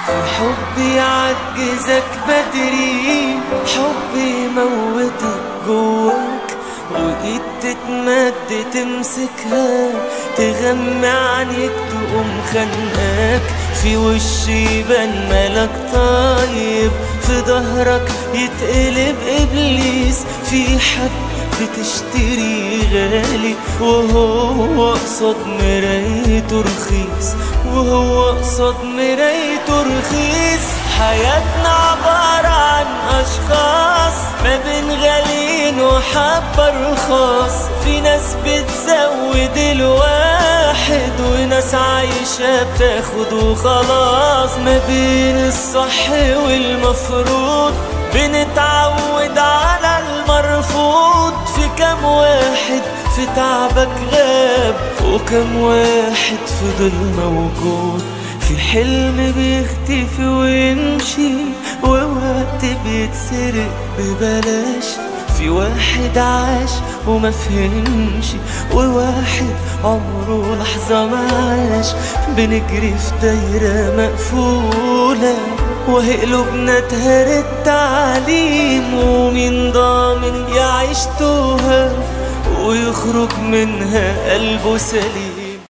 في حب يعجزك بدري حب يموتك جواك وإيد تتمد تمسكها تغمى عنيك تقوم خنقاك في وش يبان ملك طيب في ظهرك يتقلب إبليس في حد بتشتري غالي وهو قصاد مرايته رخيص وهو قصاد مرايته رخيص حياتنا عبارة عن أشخاص ما بين غاليين وحبة رخاص في ناس بتزود الواحد وناس عايشة بتاخد وخلاص ما بين الصح والمفروض بنتعود على المرفوض في كم واحد في تعبك غاب وكم واحد فضل موجود في حلم بيختفي ويمشي ووقت بيتسرق ببلاش في واحد عاش وما فهمش وواحد عمره لحظة ما عاش بنجري في دايرة مقفولة وهي قلوبنا اتهرت تعليم ومين ضامن يعيش توها ويخرج منها قلبه سليم